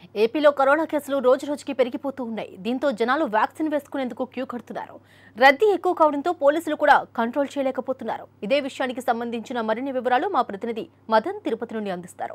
ఏపీలో కరోనా కేసులు రోజు రోజుకి పెరిగిపోతూ ఉన్నాయి దీంతో జనాలు వ్యాక్సిన్ వేసుకునేందుకు క్యూ కడుతున్నారు రద్దీ ఎక్కువ కావడంతో పోలీసులు కూడా కంట్రోల్ చేయలేకపోతున్నారు ఇదే విషయానికి సంబంధించిన మరిన్ని వివరాలు మా ప్రతినిధి మదన్ తిరుపతి నుండి అందిస్తారు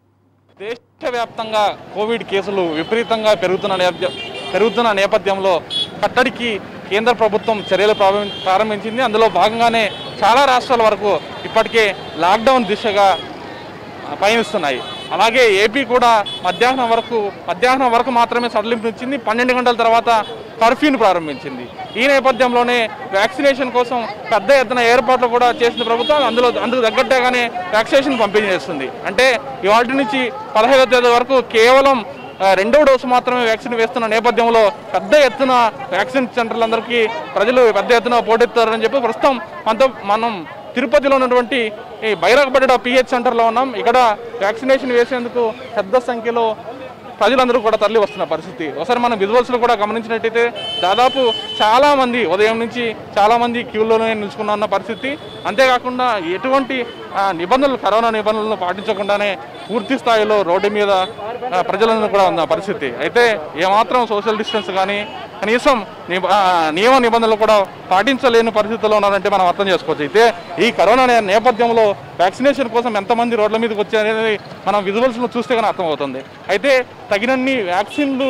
దేశవ్యాప్తంగా కోవిడ్ కేసులు విపరీతంగా పెరుగుతున్న నేపథ్యం పెరుగుతున్న నేపథ్యంలో కట్టడికి కేంద్ర ప్రభుత్వం చర్యలు ప్రారంభి- ప్రారంభించింది అందులో భాగంగానే చాలా రాష్ట్రాల వరకు ఇప్పటికే లాక్డౌన్ దిశగా పయనిస్తున్నాయి అలాగే ఏపీ కూడా మధ్యాహ్నం వరకు మధ్యాహ్నం వరకు మాత్రమే సడలింపు ఇచ్చింది పన్నెండు గంటల తర్వాత కర్ఫ్యూని ప్రారంభించింది ఈ నేపథ్యంలోనే వ్యాక్సినేషన్ కోసం పెద్ద ఎత్తున ఏర్పాట్లు కూడా చేసిన ప్రభుత్వం అందులో అందుకు తగ్గట్టుగానే వ్యాక్సినేషన్ పంపిణీ చేస్తుంది అంటే ఇవాటి నుంచి పదహైదో తేదీ వరకు కేవలం ఆ, రెండో డోసు మాత్రమే వ్యాక్సిన్ వేస్తున్న నేపథ్యంలో పెద్ద ఎత్తున వ్యాక్సిన్ సెంటర్లందరికీ ప్రజలు పెద్ద ఎత్తున పోటెత్తారని చెప్పి ప్రస్తుతం మనతో మనం తిరుపతిలో ఉన్నటువంటి ఈ బైరాగపడ్డ పిహెచ్ సెంటర్లో ఉన్నాం ఇక్కడ వ్యాక్సినేషన్ వేసేందుకు పెద్ద సంఖ్యలో ప్రజలందరూ కూడా తరలి వస్తున్న పరిస్థితి ఒకసారి మనం విజువల్స్లో కూడా గమనించినట్టయితే దాదాపు చాలా మంది ఉదయం నుంచి చాలా మంది క్యూలోనే నిలుచుకున్న ఉన్న పరిస్థితి అంతేకాకుండా ఎటువంటి ఆ, నిబంధనలు కరోనా నిబంధనలను పాటించకుండానే పూర్తి స్థాయిలో రోడ్డు మీద ఆ, ప్రజలందరూ కూడా ఉన్న పరిస్థితి అయితే ఏమాత్రం సోషల్ డిస్టెన్స్ కానీ కనీసం నిబ- ఆ, నియమ నిబంధనలు కూడా పాటించలేని పరిస్థితుల్లో ఉన్నారంటే మనం అర్థం చేసుకోవచ్చు అయితే ఈ కరోనా నే- నేపథ్యంలో వ్యాక్సినేషన్ కోసం ఎంతమంది రోడ్ల మీదకి వచ్చారనేది మనం విజువల్స్లో చూస్తే కానీ అర్థమవుతుంది అయితే తగినన్ని వ్యాక్సిన్లు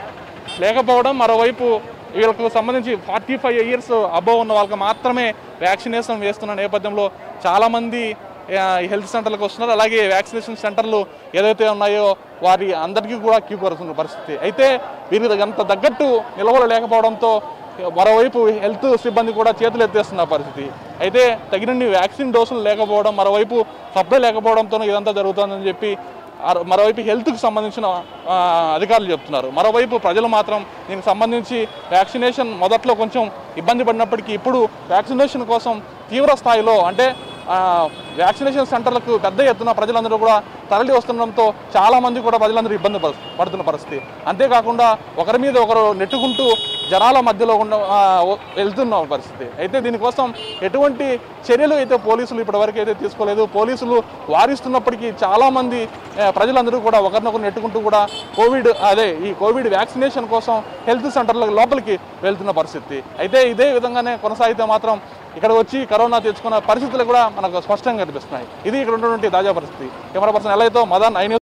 లేకపోవడం మరోవైపు వీళ్ళకు సంబంధించి ఫార్టీ ఫైవ్ ఇయర్స్ అబోవ్ ఉన్న వాళ్ళకి మాత్రమే వ్యాక్సినేషన్ వేస్తున్న నేపథ్యంలో చాలామంది హెల్త్ సెంటర్లకు వస్తున్నారు అలాగే వ్యాక్సినేషన్ సెంటర్లు ఏదైతే ఉన్నాయో వారి అందరికీ కూడా క్యూ కొరుతున్న పరిస్థితి అయితే వీరికి అంత తగ్గట్టు నిల్వలు లేకపోవడంతో మరోవైపు హెల్త్ సిబ్బంది కూడా చేతులు ఎత్తేస్తున్న పరిస్థితి అయితే తగినన్ని వ్యాక్సిన్ డోసులు లేకపోవడం మరోవైపు సప్లై లేకపోవడంతో ఇదంతా జరుగుతుందని చెప్పి ఆ- మరోవైపు హెల్త్కి సంబంధించిన ఆ, అధికారులు చెప్తున్నారు మరోవైపు ప్రజలు మాత్రం దీనికి సంబంధించి వ్యాక్సినేషన్ మొదట్లో కొంచెం ఇబ్బంది పడినప్పటికీ ఇప్పుడు వ్యాక్సినేషన్ కోసం తీవ్ర స్థాయిలో అంటే ఆ, వ్యాక్సినేషన్ సెంటర్లకు పెద్ద ఎత్తున ప్రజలందరూ కూడా తరలి వస్తుండడంతో చాలా మంది కూడా ప్రజలందరూ ఇబ్బంది పడు- పడుతున్న పరిస్థితి అంతేకాకుండా ఒకరి మీద ఒకరు నెట్టుకుంటూ జనాల మధ్యలో ఉన్న ఆ, ఓ- వెళ్తున్న పరిస్థితి అయితే దీనికోసం ఎటువంటి చర్యలు అయితే పోలీసులు ఇప్పటివరకు అయితే తీసుకోలేదు పోలీసులు వారిస్తున్నప్పటికీ చాలామంది ఆ, ప్రజలందరూ కూడా ఒకరినొకరు నెట్టుకుంటూ కూడా కోవిడ్ అదే ఈ కోవిడ్ వ్యాక్సినేషన్ కోసం హెల్త్ సెంటర్ల లోపలికి వెళ్తున్న పరిస్థితి అయితే ఇదే విధంగానే కొనసాగితే మాత్రం ఇక్కడ వచ్చి కరోనా తెచ్చుకున్న పరిస్థితులు కూడా మనకు స్పష్టంగా కనిపిస్తున్నాయి ఇది ఇక్కడ ఉన్నటువంటి తాజా పరిస్థితి కెమెరా పర్సన్ ఎలా అయితే మదన్ ఐ న్యూస్